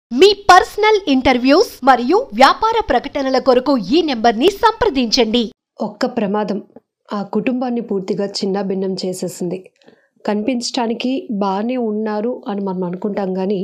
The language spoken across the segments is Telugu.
మీ పర్సనల్ ఇంటర్వ్యూస్ మరియు వ్యాపార ప్రకటనల కొరకు ఈ నెంబర్ని సంప్రదించండి ఒక్క ప్రమాదం ఆ కుటుంబాన్ని పూర్తిగా చిన్నభిన్నం చేసేసింది కనిపించడానికి బాగానే ఉన్నారు అని మనం అనుకుంటాం కానీ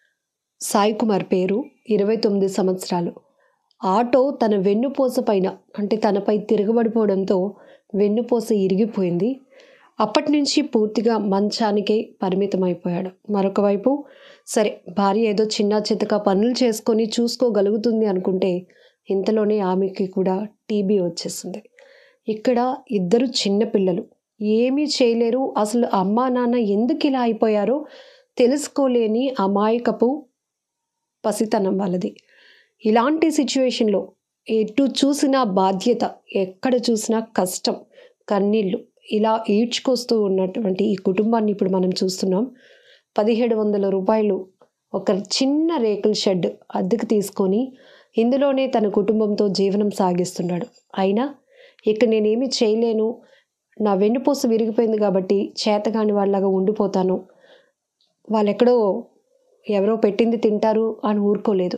సాయి కుమార్ పేరు ఇరవై తొమ్మిది సంవత్సరాలు ఆటో తన వెన్నుపూస పైన అంటే తనపై తిరగబడిపోవడంతో వెన్నుపూస ఇరిగిపోయింది అప్పటి నుంచి పూర్తిగా మంచానికే పరిమితం అయిపోయాడు మరొక వైపు సరే భార్య ఏదో చిన్న చితక పనులు చేసుకొని చూసుకోగలుగుతుంది అనుకుంటే ఇంతలోనే ఆమెకి కూడా టీబీ వచ్చేసింది ఇక్కడ ఇద్దరు చిన్నపిల్లలు ఏమీ చేయలేరు అసలు అమ్మా నాన్న ఎందుకు ఇలా అయిపోయారో తెలుసుకోలేని అమాయకపు పసితనం వాళ్ళది ఇలాంటి సిచ్యువేషన్లో ఎటు చూసినా బాధ్యత ఎక్కడ చూసినా కష్టం కన్నీళ్ళు ఇలా ఈడ్చుకొస్తూ ఉన్నటువంటి ఈ కుటుంబాన్ని ఇప్పుడు మనం చూస్తున్నాం పదిహేడు వందల రూపాయలు ఒక చిన్న రేకుల షెడ్ అద్దెకు తీసుకొని ఇందులోనే తన కుటుంబంతో జీవనం సాగిస్తున్నాడు అయినా ఇక్కడ నేనేమి చేయలేను నా వెన్నుపూస విరిగిపోయింది కాబట్టి చేతగాని వాళ్ళలాగా ఉండిపోతాను వాళ్ళెక్కడో ఎవరో పెట్టింది తింటారు అని ఊరుకోలేదు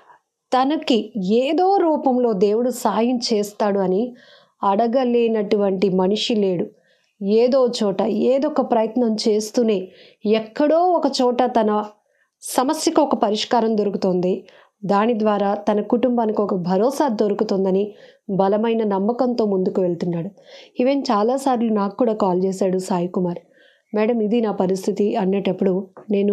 తనకి ఏదో రూపంలో దేవుడు సాయం చేస్తాడు అని అడగలేనటువంటి మనిషి లేడు ఏదో చోట ఏదో ఒక ప్రయత్నం చేస్తూనే ఎక్కడో ఒక చోట తన సమస్యకు ఒక పరిష్కారం దొరుకుతుంది దాని ద్వారా తన కుటుంబానికి ఒక భరోసా దొరుకుతుందని బలమైన నమ్మకంతో ముందుకు వెళ్తున్నాడు ఈవెన్ చాలాసార్లు నాకు కూడా కాల్ చేశాడు సాయి కుమార్ మేడం ఇది నా పరిస్థితి అనేటప్పుడు నేను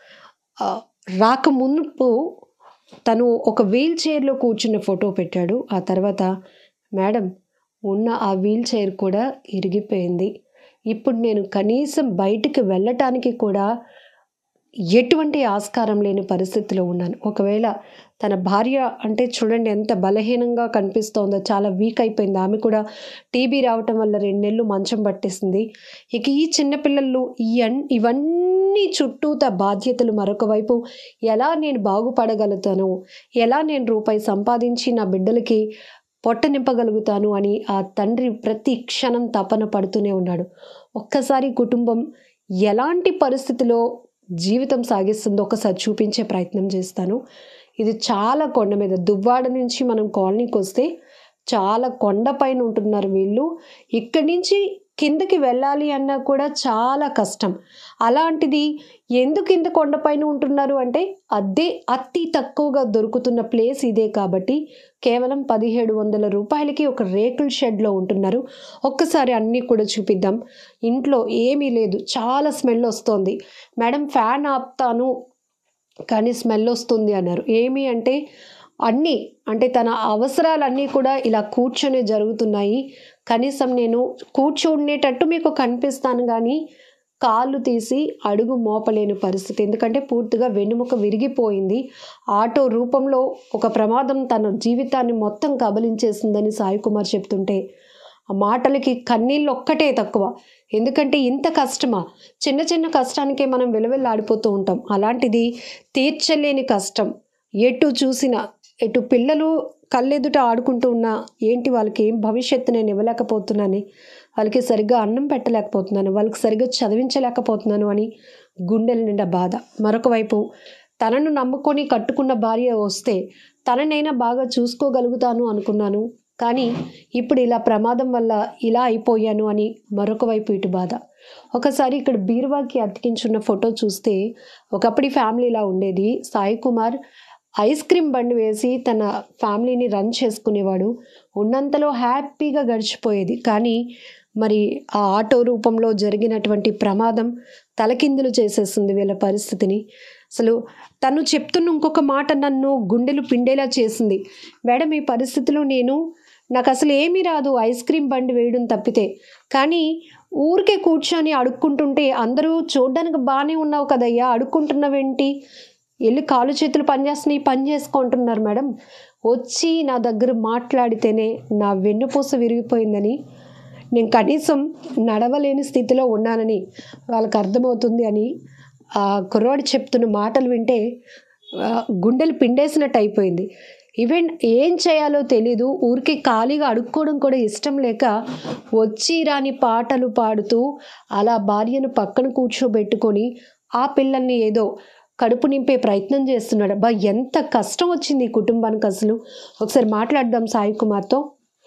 ఆ, రాక మునుపు తను ఒక వీల్ చైర్లో కూర్చున్న ఫోటో పెట్టాడు ఆ తర్వాత మేడం ఉన్న ఆ వీల్ చైర్ కూడా ఇరిగిపోయింది ఇప్పుడు నేను కనీసం బయటికి వెళ్ళటానికి కూడా ఎటువంటి ఆస్కారం లేని పరిస్థితిలో ఉన్నాను ఒకవేళ తన భార్య అంటే చూడండి ఎంత బలహీనంగా కనిపిస్తోందో చాలా వీక్ అయిపోయింది ఆమె కూడా టీబీ రావటం వల్ల రెండు నెలలు మంచం పట్టేసింది ఇక ఈ చిన్నపిల్లలు ఈ అన్ ఇవన్నీ చుట్టూత బాధ్యతలు మరొక వైపు ఎలా నేను బాగుపడగలుగుతాను ఎలా నేను రూపాయి సంపాదించి నా బిడ్డలకి పొట్ట నింపగలుగుతాను అని ఆ తండ్రి ప్రతి క్షణం తపన పడుతూనే ఉన్నాడు ఒక్కసారి కుటుంబం ఎలాంటి పరిస్థితిలో జీవితం సాగిస్తుందో ఒకసారి చూపించే ప్రయత్నం చేస్తాను ఇది చాలా కొండ మీద దువ్వాడ నుంచి మనం కాలనీకి వస్తే చాలా కొండపైన ఉంటున్నారు వీళ్ళు ఇక్కడి నుంచి కిందకి వెళ్ళాలి అన్నా కూడా చాలా కష్టం అలాంటిది ఎందుకు ఇంత కొండపైన ఉంటున్నారు అంటే అదే అతి తక్కువగా దొరుకుతున్న ప్లేస్ ఇదే కాబట్టి కేవలం పదిహేడు వందల రూపాయలకి ఒక రేకుల షెడ్లో ఉంటున్నారు ఒక్కసారి అన్నీ కూడా చూపిద్దాం ఇంట్లో ఏమీ లేదు చాలా స్మెల్ వస్తోంది మేడం ఫ్యాన్ ఆపుతాను కానీ స్మెల్ వస్తుంది అన్నారు ఏమి అంటే అన్నీ అంటే తన అవసరాలన్నీ కూడా ఇలా కూర్చొని జరుగుతున్నాయి కనీసం నేను కూర్చుండేటట్టు మీకు కనిపిస్తాను కానీ కాళ్ళు తీసి అడుగు మోపలేని పరిస్థితి ఎందుకంటే పూర్తిగా వెన్నుముక విరిగిపోయింది ఆటో రూపంలో ఒక ప్రమాదం తన జీవితాన్ని మొత్తం కబలించేసిందని సాయి కుమార్ చెప్తుంటే ఆ మాటలకి కన్నీళ్ళు ఒక్కటే తక్కువ ఎందుకంటే ఇంత కష్టమా చిన్న చిన్న కష్టానికే మనం విలువెల్లాడిపోతూ ఉంటాం అలాంటిది తీర్చలేని కష్టం ఎటు చూసినా ఎటు పిల్లలు కళ్ళెదుట ఆడుకుంటూ ఉన్నా ఏంటి వాళ్ళకి ఏం భవిష్యత్తు నేను ఇవ్వలేకపోతున్నాను వాళ్ళకి సరిగ్గా అన్నం పెట్టలేకపోతున్నాను వాళ్ళకి సరిగ్గా చదివించలేకపోతున్నాను అని గుండెల నిండా బాధ మరొక వైపు తనను నమ్ముకొని కట్టుకున్న భార్య వస్తే తననైనా బాగా చూసుకోగలుగుతాను అనుకున్నాను కానీ ఇప్పుడు ఇలా ప్రమాదం వల్ల ఇలా అయిపోయాను అని మరొక వైపు ఇటు బాధ ఒకసారి ఇక్కడ బీరువాకి అతికించున్న ఫోటో చూస్తే ఒకప్పటి ఫ్యామిలీ ఇలా ఉండేది సాయి కుమార్ ఐస్ క్రీమ్ బండి వేసి తన ఫ్యామిలీని రన్ చేసుకునేవాడు ఉన్నంతలో హ్యాపీగా గడిచిపోయేది కానీ మరి ఆ ఆటో రూపంలో జరిగినటువంటి ప్రమాదం తలకిందులు చేసేస్తుంది వీళ్ళ పరిస్థితిని అసలు తను చెప్తున్న ఇంకొక మాట నన్ను గుండెలు పిండేలా చేసింది మేడం ఈ పరిస్థితిలో నేను నాకు అసలు ఏమీ రాదు ఐస్ క్రీమ్ బండి వేయడం తప్పితే కానీ ఊరికే కూర్చొని అడుక్కుంటుంటే అందరూ చూడ్డానికి బాగానే ఉన్నావు కదయ్యా అడుక్కుంటున్నావేంటి వెళ్ళి కాలు చేతులు పనిచేస్తున్నాయి పని చేసుకుంటున్నారు మేడం వచ్చి నా దగ్గర మాట్లాడితేనే నా వెన్నుపూస విరిగిపోయిందని నేను కనీసం నడవలేని స్థితిలో ఉన్నానని వాళ్ళకి అర్థమవుతుంది అని ఆ కుర్రాడు చెప్తున్న మాటలు వింటే ఆ, గుండెలు పిండేసినట్టు అయిపోయింది ఈవెన్ ఏం చేయాలో తెలీదు ఊరికి ఖాళీగా అడుక్కోవడం కూడా ఇష్టం లేక వచ్చి రాని పాటలు పాడుతూ అలా భార్యను పక్కన కూర్చోబెట్టుకొని ఆ పిల్లల్ని ఏదో కడుపు నింపే ప్రయత్నం చేస్తున్నాడు అబ్బా ఎంత కష్టం వచ్చింది ఈ కుటుంబానికి అసలు ఒకసారి మాట్లాడదాం సాయి కుమార్తో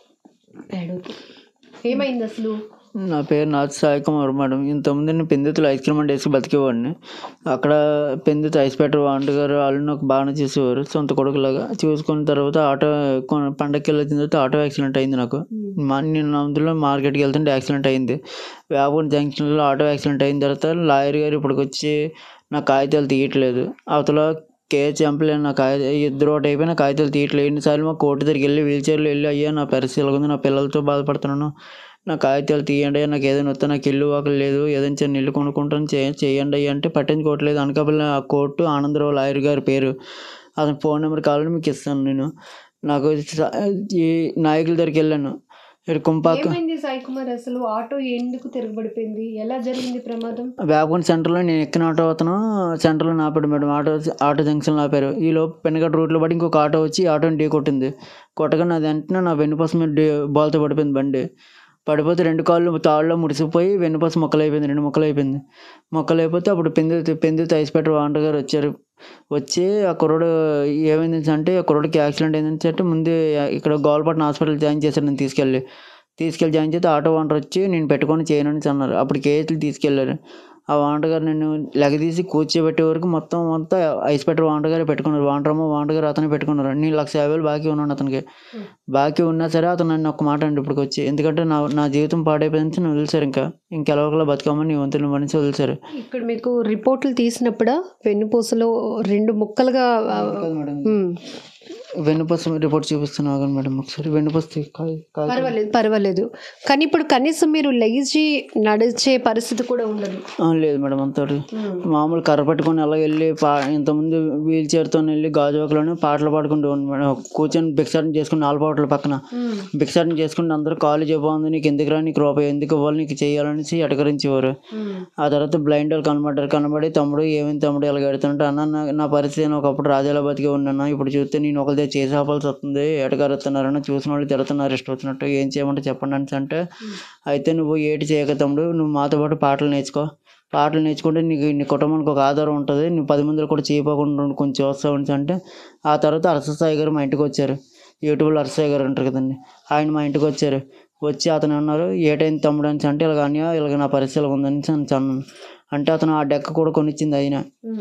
ఏమైంది అసలు నా పేరు నాథ్ సాయి కుమార్ మేడం ఇంతకుముందు నేను పెందుతులు ఐస్ క్రీమ్ అంటే వేసి బతికేవాడిని అక్కడ పెందుతు ఐస్ పెట్టర్ వాంట గారు వాళ్ళు నాకు బాగానే చేసేవారు సొంత కొడుకులాగా చూసుకున్న తర్వాత ఆటో కొన- పండగకి వెళ్ళిన తర్వాత ఆటో యాక్సిడెంట్ అయింది నాకు మా నేను అందులో మార్కెట్కి వెళ్తుంటే యాక్సిడెంట్ అయింది వేపూర్ జంక్షన్లో ఆటో యాక్సిడెంట్ అయిన తర్వాత లాయర్ గారు ఇప్పటికి వచ్చి నా కాగితాలు తీయట్లేదు అవతల కేసు చంపలేను నా కాగిత ఇద్దరు ఒకటి అయిపోయి నా కాగితాలు తీయట్లేదు ఎన్నిసార్లు మా కోర్టు దగ్గరికి వెళ్ళి వీల్ చైర్లో వెళ్ళి అయ్యా నా పరిస్థితి ఇలా ఉంది నా పిల్లలతో బాధపడుతున్నాను నా కాగితాలు తీయండి అయ్యా నాకు ఏదైనా వస్తే నాకు ఇల్లు వాకలు లేదు ఏదైనా చిన్న ఇల్లు కొనుక్కుంటాను చే చేయండి అయ్యా అంటే పట్టించుకోవట్లేదు అనకాపల్లి ఆ కోర్టు ఆనందరావు లాయర్ గారి పేరు అతని ఫోన్ నెంబర్ కావాలని మీకు ఇస్తాను నేను నాకు స- ఈ నాయకుల దగ్గరికి వెళ్ళాను ఇక్కడ కుంపాక ఏమైంది సాయి కుమార్ అసలు ఆటో ఎందుకు తిరగబడిపోయింది ఎలా జరిగింది ప్రమాదం వేపకొండ సెంటర్లో నేను ఎక్కిన ఆటో అతను సెంటర్లో నాపాడు మేడం ఆటో ఆటో జంక్షన్లో ఆపారు ఈ లోపు పెన్నగట్ట రూట్లో పడి ఇంకొక ఆటో వచ్చి ఈ ఆటోని ఢీ కొట్టింది కొట్టగానే అది వెంటనే నా వెన్నుపూస మీద ఢీ బాల్తో పడిపోయింది బండి పడిపోతే రెండు కాళ్ళు తాళ్ళలో ముడిసిపోయి వెన్నుపూస మొక్కలు అయిపోయింది రెండు మొక్కలు అయిపోయింది మొక్కలు అయిపోతే అప్పుడు పెందు పెందు ఐస్పెట్టర్ వాంట గారు వచ్చారు వచ్చి ఆ కుర్రోడు ఏమైంది అంటే ఆ కుర్రోడికి యాక్సిడెంట్ అయిందని చెప్పి ముందు ఇక్కడ గోల్పట్నం హాస్పిటల్ జాయిన్ చేశారు నేను తీసుకెళ్ళి తీసుకెళ్ళి జాయిన్ చేస్తే ఆటో ఓనర్ వచ్చి నేను పెట్టుకొని చేయనని అన్నారు అప్పుడు కేసులు తీసుకెళ్లారు ఆ వాంటర్ గారు నేను లెగదీసి కూర్చోబెట్టే వరకు మొత్తం మొత్తం ఐస్ పెట్టర్ వాంటర్ గారు పెట్టుకున్నారు వాంటరమ్మ వాంటర్ గారు అతనే పెట్టుకున్నారు నేను లక్ష యాభై వేలు బాకీ ఉన్నాను అతనికి బాకీ ఉన్నా సరే అతను నన్ను ఒక్క మాట అండి ఇప్పటికి వచ్చి ఎందుకంటే నా నా జీవితం పాడైపోయింది నన్ను వదిలేశారు ఇంకా ఇంకెలవకలా బతుకమ్మని నీ వంతులు మనిషి వదిలేశారు ఇక్కడ మీకు రిపోర్టులు తీసినప్పుడు వెన్నుపూసలో రెండు ముక్కలుగా ఆ, ఉమ్, వెన్నుపూస రిపోర్ట్ చూపిస్తాను ఆగండి మేడం ఒకసారి వెన్నుపూస తీ- కాదు కాదు పర్వాలేదు పర్వాలేదు కానీ ఇప్పుడు కనీసం మీరు లేచి నడిచే పరిస్థితి కూడా ఉండదు ఆ, లేదు మేడం అంతా మామూలు కర్ర పట్టుకొని అలా వెళ్ళి పా ఇంతకుముందు వీల్ చైర్తో వెళ్ళి గాజువాకలోనే పాటలు పాడుకుంటూ ఉన్నాను మేడం కూర్చొని భిక్షాటన చేసుకుని నాలుపాటల పక్కన భిక్షాటన చేసుకుంటే అందరూ కాలేజ్ బాగుంది నీకు ఎందుకు రా నీకు రూపాయి ఎందుకు ఇవ్వాలి నీకు చేయాలనేసి ఎటకరించేవారు ఆ తర్వాత బ్లైండ్ వాళ్ళు కనబడ్డారు కనబడి తమ్ముడు ఏమైంది తమ్ముడు ఇలా కడుతుంటే అన్న నా- నా పరిస్థితి నేను ఒకప్పుడు రాజాల బతికి ఉన్నాను ఇప్పుడు చూస్తే నేను ఒకరి దగ్గర చేసి ఆపాల్సి వస్తుంది ఎటకరుతున్నారన్న చూసిన వాళ్ళు తిడుతున్నారు ఇష్టం వచ్చినట్టు ఏం చేయమంటే చెప్పండి అని అంటే అయితే నువ్వు ఏటి చేయక తమ్ముడు నువ్వు మాతో పాటు పాటలు నేర్చుకో పాటలు నేర్చుకుంటే నీకు నీ కుటుంబానికి ఒక ఆధారం ఉంటుంది నువ్వు పది మందిలో కూడా చేయపోకుండా ఉండు, కొంచెం చూస్తావు అని అంటే ఆ తర్వాత అరససాయి గారు మా ఇంటికి వచ్చారు యూట్యూబ్లో అరససాయి గారు అంటారు కదండి ఆయన మా ఇంటికి వచ్చారు వచ్చి అతను అన్నారు ఏటైంది తమ్ముడు అని అంటే ఇలాగ అన్యా ఇలాగ నా పరిస్థితి ఇలా ఉందని అని అన్నాను అంటే అతను ఆ డెక్క కూడా కొనిచ్చింది ఆయన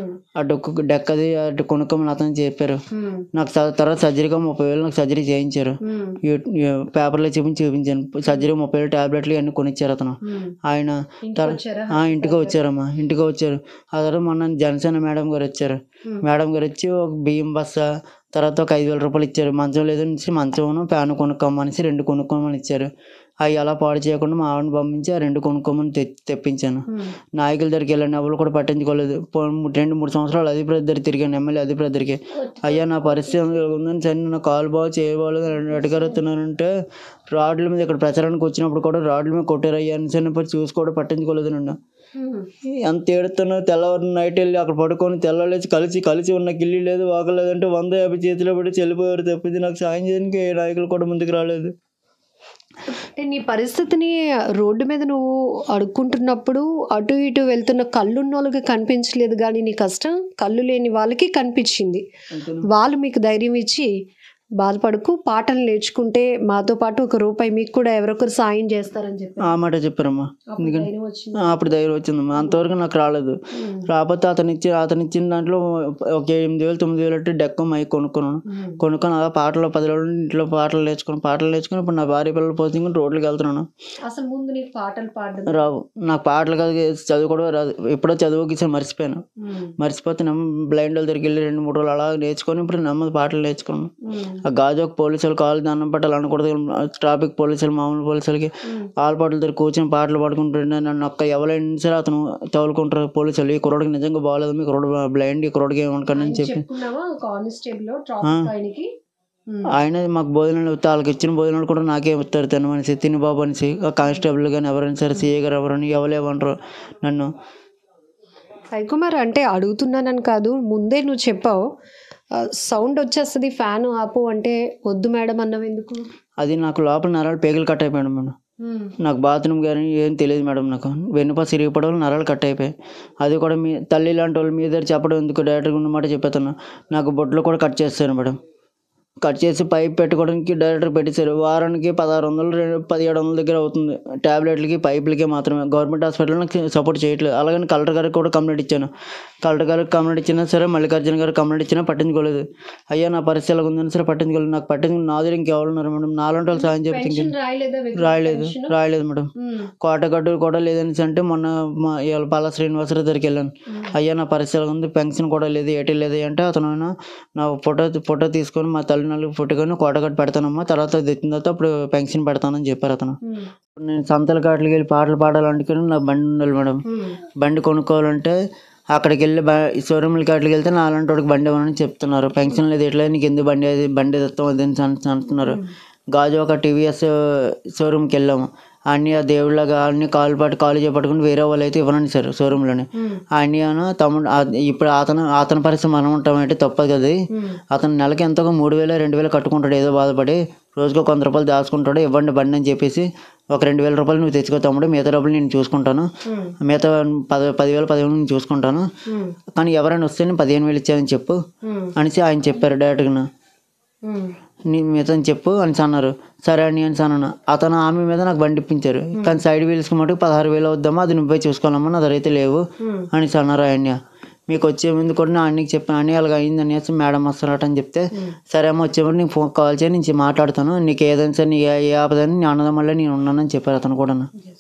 ఆ డొక్కు డెక్క అది అటు కొనుక్కోమని అతను చెప్పారు నాకు స- తర్వాత సర్జరీగా ముప్పై వేలు నాకు సర్జరీ చేయించారు యూ- యూ- పేపర్లో చూపించి చూపించాను సర్జరీ ముప్పై వేలు టాబ్లెట్లు ఇవన్నీ కొనిచ్చారు అతను ఆయన తర్- వచ్చారా? ఆ, ఇంటికి వచ్చారమ్మా ఇంటికి వచ్చారు ఆ తర్వాత మొన్న జనసేన మేడం గారు వచ్చారు మేడం గారు వచ్చి ఒక బియ్యం బస్స తర్వాత ఒక ఐదు వేల రూపాయలు ఇచ్చారు మంచం లేదని మంచం ఫ్యాన్ కొనుక్కోమనేసి రెండు కొనుక్కోమని ఇచ్చారు అవి అలా పాడు చేయకుండా మా ఆవిడని పంపించి ఆ రెండు కొనుక్కోమని తె తెప్పించాను నాయకుల దగ్గరికి వెళ్ళాను ఎవరు కూడా పట్టించుకోలేదు పో- రెండు మూడు సంవత్సరాలు అధిపతి దగ్గర తిరిగాను ఎమ్మెల్యే అధిపతి దగ్గరికి అయ్యా నా పరిస్థితి ఇలా ఉందని సరే నా కాలు బాగు చేయబాలేదు అడగరుతున్నానంటే రాడ్ల మీద ఇక్కడ ప్రచారానికి వచ్చినప్పుడు కూడా రాడ్ల మీద కొట్టారు అయ్యా అని చిన్నప్పుడు చూసి కూడా పట్టించుకోలేదు నన్ను ఎంత ఏడుతున్నా తెల్లవారు నైట్ వెళ్ళి అక్కడ పడుకొని తెల్లలేసి కలిసి కలిసి ఉన్న గిల్లి లేదు వాకలేదు అంటే వంద యాభై చేతిలో పెట్టి చెల్లిపోయారు తప్పింది నాకు సాయం చేయడానికి ఏ నాయకులు కూడా ముందుకు రాలేదు అంటే నీ పరిస్థితిని రోడ్డు మీద నువ్వు అడుక్కుంటున్నప్పుడు అటు ఇటు వెళ్తున్న కళ్ళున్న వాళ్ళకి కనిపించలేదు కానీ నీ కష్టం కళ్ళు లేని వాళ్ళకి కనిపించింది వాళ్ళు మీకు ధైర్యం ఇచ్చి బాధపడకు పాటలు నేర్చుకుంటే మాతో పాటు ఒక రూపాయి మీకు కూడా ఎవరొకరు సాయం చేస్తారని చెప్పి ఆ మాట చెప్పారమ్మా ఎందుకంటే ధైర్యం వచ్చింది ఆ, అప్పుడు ధైర్యం వచ్చిందమ్మా అంతవరకు నాకు రాలేదు రాకపోతే అతను ఇచ్చి అతను ఇచ్చిన దాంట్లో ఒక ఎనిమిది వేలు తొమ్మిది వేలు అంటే డెక్క మైక్ కొనుక్కున్నాను కొనుక్కొని అలా పాటలు పది రోజులు ఇంట్లో పాటలు నేర్చుకుని పాటలు నేర్చుకుని ఇప్పుడు నా భార్య పిల్లలు పోతుంది రోడ్లకు వెళ్తున్నాను అసలు ముందు నీకు పాటలు పాడడం రావు నాకు పాటలు కాదు చదువు కూడా రాదు ఎప్పుడో చదువుకి మర్చిపోయాను మర్చిపోతే నమ్మ బ్లైండ్ వాళ్ళ దగ్గరికి వెళ్ళి రెండు మూడు రోజులు అలా నేర్చుకొని ఇప్పుడు నెమ్మది పాటలు నేర్చుకున్నాను ఆ గాజోక్ పోలీసులు కాలు దండం పెట్టాలి అనకూడదు ట్రాఫిక్ పోలీసులు మామూలు పోలీసులకి ఆల్పాటల దగ్గర కూర్చొని పాటలు పాడుకుంటుంటే నన్ను ఒక్క ఎవరైనా సరే అతను తగులుకుంటారు పోలీసులు ఈ కుర్రోడికి నిజంగా బాగాలేదు మీ కుర్రోడు బ్లైండ్ ఈ కుర్రోడికి ఏమనుకోండి అని చెప్పి చెప్పుకున్నావా కానిస్టేబుల్ ట్రాఫిక్ ఆయనకి ఆయన మాకు భోజనాలు ఇస్తే వాళ్ళకి ఇచ్చిన భోజనాలు కూడా నాకే ఇస్తారు తిన మనిషి తిని బాబు అనేసి ఆ కానిస్టేబుల్ కానీ ఎవరైనా సరే సీఏ గారు ఎవరైనా ఎవరేమంటారు నన్ను సాయికుమార్ అంటే అడుగుతున్నానని కాదు ముందే నువ్వు చెప్పావు సౌండ్ వచ్చేస్తుంది ఫ్యాన్ ఆపు అంటే వద్దు మేడం అన్నవి ఎందుకు అది నాకు లోపల నరాలు పేగులు కట్ అయిపోయాడు మేడం నాకు బాత్రూమ్ కానీ ఏం తెలియదు మేడం నాకు వెన్నుపా సిరిగిపోవడం వల్ల నరాలు కట్ అయిపోయాయి అది కూడా మీ తల్లి లాంటి వాళ్ళు మీ దగ్గర చెప్పడం ఎందుకు డైరెక్ట్గా ఉన్నమాట చెప్పేస్తాను నాకు బొట్లు కూడా కట్ చేస్తారు మేడం కట్ చేసి పైప్ పెట్టుకోవడానికి డైరెక్టర్ పెట్టేశారు వారానికి పదహారు వందలు రెండు పదిహేడు వందల దగ్గర అవుతుంది ట్యాబ్లెట్లకి పైపులకి మాత్రమే గవర్నమెంట్ హాస్పిటల్ నాకు సపోర్ట్ చేయట్లేదు అలాగని కలెక్టర్ గారికి కూడా కంప్లైంట్ ఇచ్చాను కలెక్టర్ గారికి కంప్లైంట్ ఇచ్చినా సరే మల్లికార్జున గారికి కంప్లైంట్ ఇచ్చినా పట్టించుకోలేదు అయ్యా నా పరిస్థితి ఎలా ఉందని సరే పట్టించుకోలేదు నాకు పట్టించుకుని నా దగ్గర ఇంకెవరు ఉన్నారు మేడం నాలుగు వాళ్ళు సాయం చెప్తే ఇంకేం- రాయలేదు రాయలేదు మేడం కోటగడ్డు కూడా లేదని అంటే మొన్న మా ఇవాళ పాల శ్రీనివాసరావు దగ్గరికి వెళ్ళాను అయ్యా నా పరిస్థితి ఎలా ఉంది పెన్షన్ కూడా లేదు ఏటీ లేదు అంటే అతను ఆయన నా ఫోటో ఫోటో తీసుకొని మా తల్లిదండ్రులకు ఫోటోకొని కోటగడ్డు పెడతానమ్మా తర్వాత అది తెచ్చిన తర్వాత అప్పుడు పెన్షన్ పెడతానని చెప్పారు అతను ఇప్పుడు నేను సంతల కాట్లకి వెళ్ళి పాటలు పాడాలంటే నా బండి ఉండాలి మేడం బండి కొనుక్కోవాలంటే అక్కడికి వెళ్ళి బ షోరూమ్ల కాట్లకి వెళ్తే నా అలాంటి వాడికి బండి ఇవ్వనని చెప్తున్నారు పెన్షన్ లేదు ఎట్లా నీకు ఎందుకు బండి అది బండి తెస్తాం అది అని అన్- అంటున్నారు గాజు ఒక టీవీఎస్ షోరూమ్కి వెళ్ళాము అన్ని ఆ దేవుళ్ళగా అన్ని కాలు పట్టు కాలు చేపట్టుకుని వేరే వాళ్ళు అయితే ఇవ్వనని సార్ షోరూంలోనే అన్ని అను తమ్ముడు ఆ- ఇప్పుడు అతను అతని పరిస్థితి మనం ఉంటామంటే తప్పదు కదా అది. అతను నెలకి ఎంతో ఒక మూడు వేలు రెండు వేలు కట్టుకుంటాడు ఏదో బాధపడి రోజుకో కొంత రూపాయలు దాచుకుంటాడు ఇవ్వండి బండి అని చెప్పేసి ఒక రెండు వేల రూపాయలు నువ్వు తెచ్చుకో తమ్ముడు మిగతా డబ్బులు నేను చూసుకుంటాను మిగతా పది పదివేలు పదివేలు నేను చూసుకుంటాను కానీ ఎవరైనా వస్తే నేను పదిహేను వేలు ఇచ్చానని చెప్పు అనేసి ఆయన చెప్పారు డైరెక్ట్గా నీ మిగతా చెప్పు అని అన్నారు సరే అని అని అన్నాను అతను ఆమె మీద నాకు బండి ఇప్పించారు కానీ సైడ్ వీల్స్కి మటుకు పదహారు వేలు అవుద్దామా అది నువ్వే చూసుకోవాలమ్మా నా దగ్గర అయితే లేవు అనేసి అన్నారు ఆయన్ని మీకు వచ్చే ముందు కూడా నా అన్నకి చెప్పాను అన్నీ అలాగ అయింది అనేసి మేడం వస్తారట అని చెప్తే సరే అమ్మ వచ్చేప్పుడు నీకు ఫోన్ కాల్ చేయి నేను మాట్లాడతాను నీకు ఏదైనా సరే నీ ఏ- ఏ ఆపదని నీ అన్నదం వల్ల నేను ఉన్నానని చెప్పారు అతను కూడా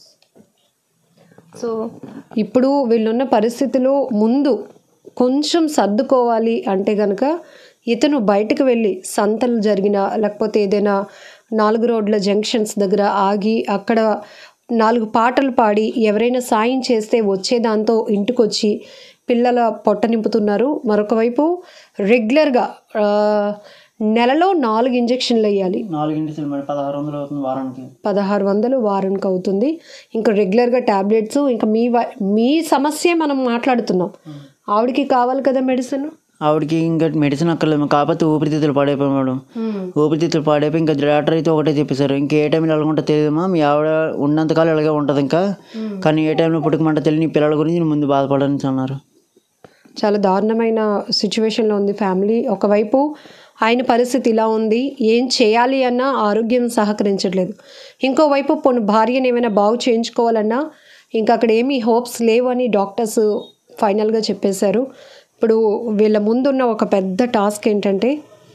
సో ఇప్పుడు వీళ్ళున్న పరిస్థితిలో ముందు కొంచెం సర్దుకోవాలి అంటే కనుక ఇతను బయటకు వెళ్ళి సంతలు జరిగిన లేకపోతే ఏదైనా నాలుగు రోడ్ల జంక్షన్స్ దగ్గర ఆగి అక్కడ నాలుగు పాటలు పాడి ఎవరైనా సాయం చేస్తే వచ్చే దాంతో ఇంటికొచ్చి పిల్లల పొట్ట నింపుతున్నారు మరొక వైపు రెగ్యులర్గా ఆ, నెలలో నాలుగు ఇంజక్షన్లు వేయాలి నాలుగింటి మేడం పదహారు వందలు అవుతుంది వారానికి పదహారు వందలు వారానికి అవుతుంది ఇంకా రెగ్యులర్గా ట్యాబ్లెట్స్ ఇంకా మీ వ- మీ సమస్య మనం మాట్లాడుతున్నాం ఆవిడకి కావాలి కదా మెడిసిన్ ఆవిడకి ఇంకా మెడిసిన్ అక్కర్లేదు కాకపోతే ఊపిరితిత్తులు పాడైపోయి మేడం ఊపిరితిత్తులు పాడైపోయి ఇంకా డాక్టర్ అయితే ఒకటే చెప్పేశారు ఇంకా ఏ టైంలో ఎలాగుంటో తెలియదమ్మా మీ ఆవిడ ఉన్నంతకాలం ఇలాగే ఉంటుంది ఇంకా కానీ ఏ టైంలో పుట్టుకమంట తెలియని నీ పిల్లల గురించి నువ్వు ముందు బాధపడని అన్నారు చాలా దారుణమైన సిచ్యువేషన్లో ఉంది ఫ్యామిలీ ఒకవైపు ఆయన పరిస్థితి ఇలా ఉంది ఏం చేయాలి అన్నా ఆరోగ్యం సహకరించట్లేదు ఇంకోవైపు పొన్ను భార్యను ఏమైనా బాగు చేయించుకోవాలన్నా ఇంకా అక్కడ ఏమీ హోప్స్ లేవు అని డాక్టర్స్ ఫైనల్గా చెప్పేశారు ఇప్పుడు వీళ్ళ ముందున్న ఒక పెద్ద టాస్క్ ఏంటంటే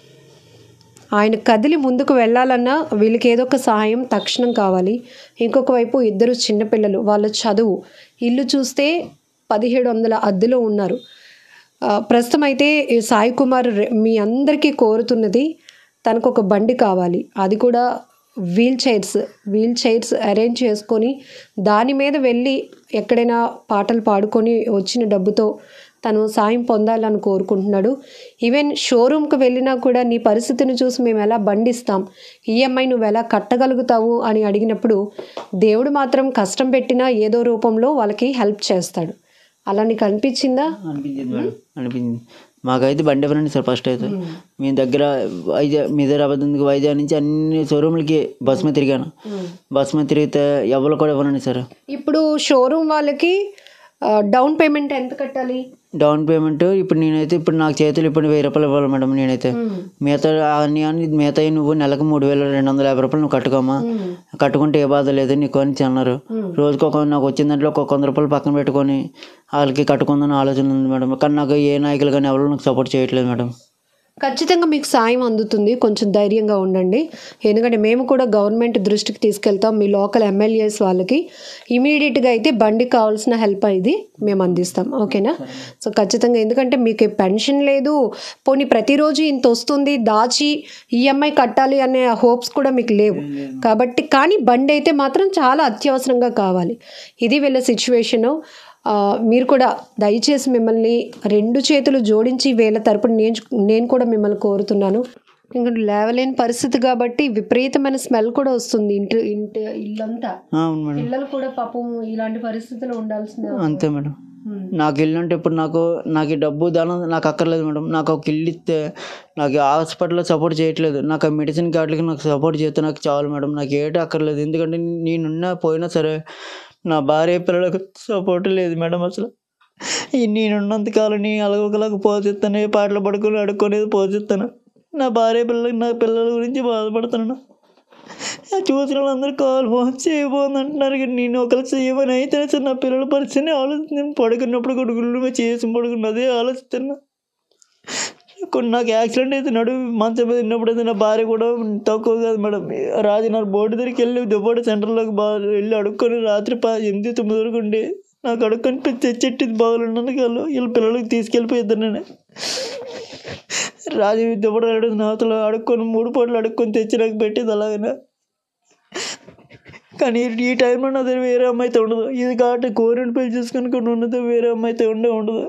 ఆయన కదిలి ముందుకు వెళ్ళాలన్నా వీళ్ళకి ఏదో ఒక సహాయం తక్షణం కావాలి ఇంకొక వైపు ఇద్దరు చిన్నపిల్లలు వాళ్ళ చదువు ఇల్లు చూస్తే పదిహేడు వందల అద్దెలో ఉన్నారు ఆ, ప్రస్తుతం అయితే ఈ సాయి కుమార్ రె- మీ అందరికీ కోరుతున్నది తనకు ఒక బండి కావాలి అది కూడా wheelchairs wheelchairs arrange చేసుకొని దాని మీద వెళ్ళి ఎక్కడైనా పాటలు పాడుకొని వచ్చిన డబ్బుతో తను సాయం పొందాలని కోరుకుంటున్నాడు ఈవెన్ షోరూమ్కి వెళ్ళినా కూడా నీ పరిస్థితిని చూసి మేము ఎలా బండిస్తాం ఈఎంఐ నువ్వు ఎలా కట్టగలుగుతావు అని అడిగినప్పుడు దేవుడు మాత్రం కష్టం పెట్టినా ఏదో రూపంలో వాళ్ళకి హెల్ప్ చేస్తాడు అలా నీకు అనిపించిందా అనిపించింది మేడం అనిపించింది మాకైతే బండి ఇవ్వనండి సార్ ఫస్ట్ అయితే మీ దగ్గర వైజాగ్ మీ దగ్గర అబద్ధం వైజాగ్ నుంచి అన్ని షోరూమ్లకి బస్ మీద తిరిగాను బస్ మీద తిరిగితే ఎవరు కూడా ఇవ్వనండి సార్ ఇప్పుడు షోరూమ్ వాళ్ళకి ఆ, డౌన్ పేమెంట్ ఎంత కట్టాలి డౌన్ పేమెంట్ ఇప్పుడు నేనైతే ఇప్పుడు నాకు చేతులు ఇప్పుడు వెయ్యి రూపాయలు ఇవ్వాలి మేడం నేనైతే మిగతా అన్ని అన్ని మిగతా నువ్వు నెలకు మూడు వేల రెండు వందల యాభై రూపాయలు నువ్వు కట్టుకోమా కట్టుకుంటే ఏ బాధ లేదు నీకు అని అన్నారు రోజుకి ఒక నాకు వచ్చిన దాంట్లో ఒక వంద రూపాయలు పక్కన పెట్టుకొని వాళ్ళకి కట్టుకుందని ఆలోచన ఉంది మేడం కానీ నాకు ఏ నాయకులు కానీ ఎవరు నాకు సపోర్ట్ చేయట్లేదు మేడం ఖచ్చితంగా మీకు సాయం అందుతుంది కొంచెం ధైర్యంగా ఉండండి ఎందుకంటే మేము కూడా గవర్నమెంట్ దృష్టికి తీసుకెళ్తాం మీ లోకల్ ఎమ్మెల్యేస్ వాళ్ళకి ఇమీడియట్గా అయితే బండి కావాల్సిన హెల్ప్ ఇది మేము అందిస్తాం ఓకేనా సో ఖచ్చితంగా ఎందుకంటే మీకు పెన్షన్ లేదు పోనీ ప్రతిరోజు ఇంత వస్తుంది దాచి ఈఎంఐ కట్టాలి అనే హోప్స్ కూడా మీకు లేవు కాబట్టి కానీ బండి అయితే మాత్రం చాలా అత్యవసరంగా కావాలి ఇది వీళ్ళ సిచ్యువేషను ఆ, మీరు కూడా దయచేసి మిమ్మల్ని రెండు చేతులు జోడించి వేల తరపున నేను నేను కూడా మిమ్మల్ని కోరుతున్నాను ఇంకా లేవలేని పరిస్థితి కాబట్టి విపరీతమైన స్మెల్ కూడా వస్తుంది ఇంటి ఇంటి ఇల్లంతా ఆ, అవును మేడం పిల్లలు కూడా పాపం ఇలాంటి పరిస్థితిలో ఉండాల్సిన అంతే మేడం నాకు ఇల్లు అంటే ఇప్పుడు నాకు నాకు ఈ డబ్బు ధనం నాకు అక్కర్లేదు మేడం నాకు ఒక ఇల్లు ఇస్తే నాకు హాస్పిటల్లో సపోర్ట్ చేయట్లేదు నాకు ఆ మెడిసిన్ కార్డులకి నాకు సపోర్ట్ చేస్తే నాకు చాలు మేడం నాకు ఏటి అక్కర్లేదు ఎందుకంటే నేనున్నా పోయినా సరే నా భార్య పిల్లలకు సపోర్ట్ లేదు మేడం అసలు ఈ నేనున్నంత కాలం నీ అలగొకలాగా పోషిస్తాను ఏ పాటలు పడుకొని అడుక్కొనేది పోషిస్తాను నా భార్య పిల్లలకి నా పిల్లల గురించి బాధపడుతున్నాను ఆ చూసిన వాళ్ళందరూ కాల్ ఫోన్ చేయబోంది అంటున్నారు కానీ నేను ఒకరు చేయమని అయితే అసలు నా పిల్లల పరిస్థితిని ఆలోచించి పడుకున్నప్పుడు కొడుకులు చేసి పడుకున్న అదే ఆలోచిస్తున్నా కొన్ని నాకు యాక్సిడెంట్ అయితే నడు మంచం మీద ఉన్నప్పుడు అయితే నా భార్య కూడా తక్కువ కాదు మేడం రాజనగర్ బోర్డు దగ్గరికి వెళ్ళి దుబ్బాడు సెంటర్లోకి బాగా వెళ్ళి అడుక్కొని రాత్రి ప ఎనిమిది తొమ్మిది వరకు ఉండి నాకు అడుక్కొని తెచ్చెట్టింది బాగున్నాను వాళ్ళు వీళ్ళ పిల్లలకి తీసుకెళ్ళిపోయిద్దాను నేను రాజు దుబ్బడు అడుగు నాతలో అడుక్కొని మూడు పూటలు అడుక్కొని తెచ్చి నాకు పెట్టేది అలాగనే కానీ ఈ టైంలో నా దగ్గర వేరే అమ్మాయితో ఉండదు ఇది కాబట్టి కోరిన పెళ్లి చేసుకుని కొన్ని ఉన్నది వేరే అమ్మాయితో ఉండే ఉండదు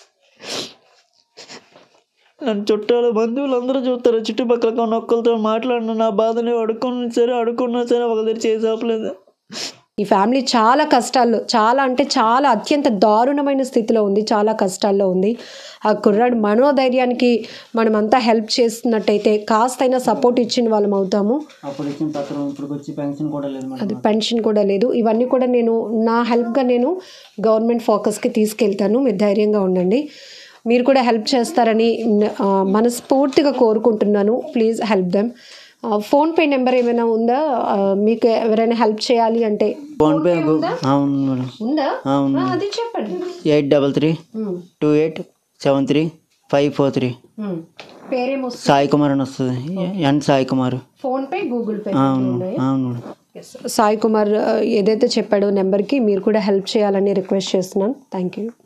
నన్ను చుట్టాలు బంధువులు అందరూ చూస్తారు చుట్టుపక్కల కొన్ని ఒక్కరితో మాట్లాడిన నా బాధని అడుక్కున్నా సరే అడుక్కున్నా సరే ఒక దగ్గర చేసి ఆపలేదు ఈ ఫ్యామిలీ చాలా కష్టాల్లో చాలా అంటే చాలా అత్యంత దారుణమైన స్థితిలో ఉంది చాలా కష్టాల్లో ఉంది ఆ కుర్రాడు మనోధైర్యానికి మనమంతా హెల్ప్ చేస్తున్నట్టయితే కాస్తైనా సపోర్ట్ ఇచ్చిన వాళ్ళం అవుతాము అప్పుడు ఇచ్చిన పత్రం ఇప్పుడు వచ్చి పెన్షన్ కూడా లేదు అది పెన్షన్ కూడా లేదు ఇవన్నీ కూడా నేను నా హెల్ప్గా నేను గవర్నమెంట్ ఫోకస్కి తీసుకెళ్తాను మీరు ధైర్యంగా ఉండండి మీరు కూడా హెల్ప్ చేస్తారని ఆ, మనస్ఫూర్తిగా కోరుకుంటున్నాను please help them PhonePe number ఏమైనా ఉందా ఆ, మీకు ఎవరైనా హెల్ప్ చేయాలి అంటే ఫోన్పే అవును మేడం ఉందా అవును ఆ, అది చెప్పండి eight double three um, two eight seven three five four three um. పేరేమొస్తుంది సాయి కుమార్ అని వస్తుంది N Sai Kumar PhonePe Google Pay అవును అవును సాయి కుమార్ ఆ, ఏదైతే చెప్పాడో నెంబర్కి మీరు కూడా హెల్ప్ చేయాలని రిక్వెస్ట్ చేస్తున్నాను థ్యాంక్ యూ